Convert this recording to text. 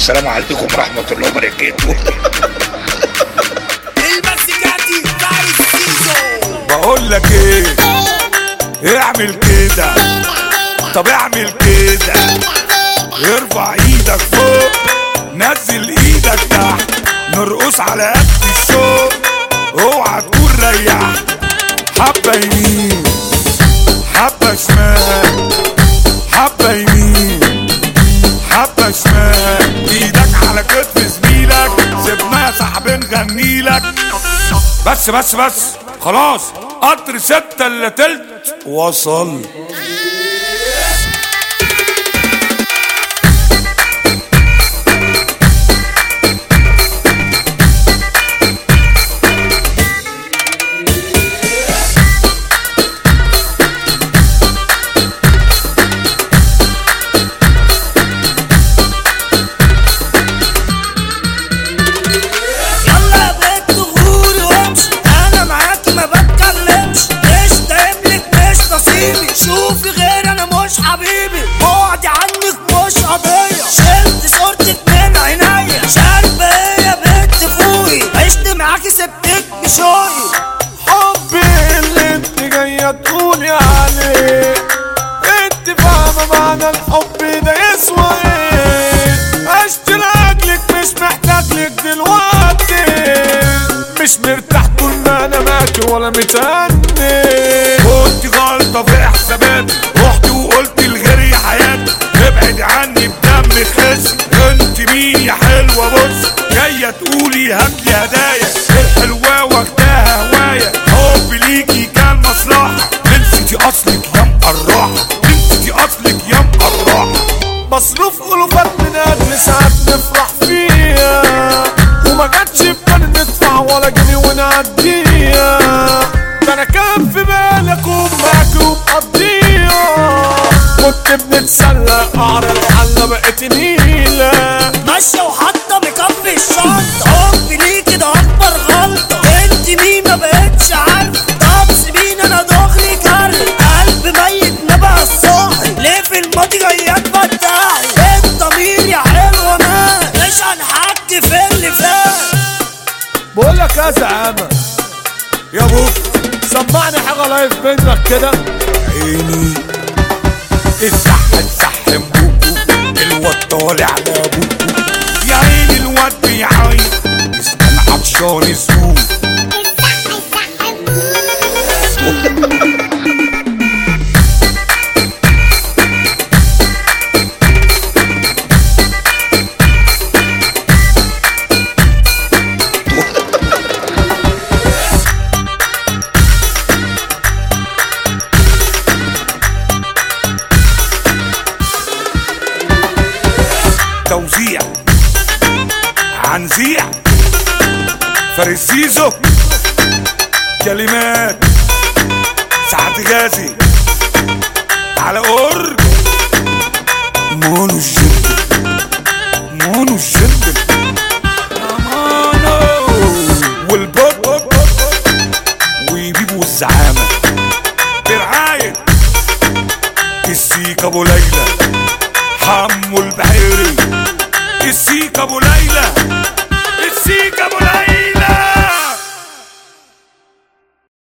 والسلام عليكم ورحمه الله وبركاته المزيكاتي فارس سيزو بقول لك ايه اعمل كده طب اعمل كده ارفع ايدك فوق نزل ايدك تحت نرقص على قد الشوق اوعى تكون ريحت حبه يمين حبه شمال حبه يمين حبه شمال ايدك على كتف زميلك سيبنا يا صاحبي نغني لك بس بس بس خلاص قطر ستة الا تلت وصل يلا يا بنت غوري وامشي انا معاكي ما بتكلمش مش دايملك مش نصيبي شوفي غير انا مش حبيبي بعدي عنك مش قضية شلت صورتك من عينيا شاربة ايه يا بنت فوقي عشت معاكي سبتك بشوقي حبي اللي انت جاية تقولي عليه انت فاهمة معنى الحب ده يسوى ايه عشت لاجلك مش محتاج لك دلوقتي مش مرتاح طول ما انا ماشي ولا متهني كنت غلطة في حساباتي رحت وقلت لغيري حياتي ابعد عني بدم خس انت مين يا حلوة بص جاية تقولي هاتلي هدايا الحلوة واخداها هواية حب ليكي كان مصلحة نسيتي اصلك يا مقرحة نسيتي اصلك يا مقرحة مصروف ألوفات من أجل ساعات نفرح فيها وما جاتش ببالي ندفع ولا جنيه ونعديها ده أنا كان في بالي أكون معاكي ومقضيها كنت بنتسلى قعر الحلة بقت نيلة ماشية وحاطة ميك اب في الشنطة حبي ليكي ده أكبر غلطة انت مين ما بقتش عارفة طب سيبيني أنا دغري كاري قلب ميت نبع الصاحي ليه في الماضي جايات فتاحي الضمير يا حلوة ما مش هنحكي في اللي فات بقول لك يا زعامة يا بوك سمعني حاجة لايف منك كده عيني الصح الصح بوكو الواد طالع على بوكو يا عيني الواد بيعيط اسمع عطشان السوق توزيع عنزيع فرسيزو كلمات سعد غازي على قرب مونو الجد مونو الجد مونو والبوب وبيبو الزعامة برعاية السيك ابو ليلى حمو البحيري السيك ابو ليلى السيك ابو ليلى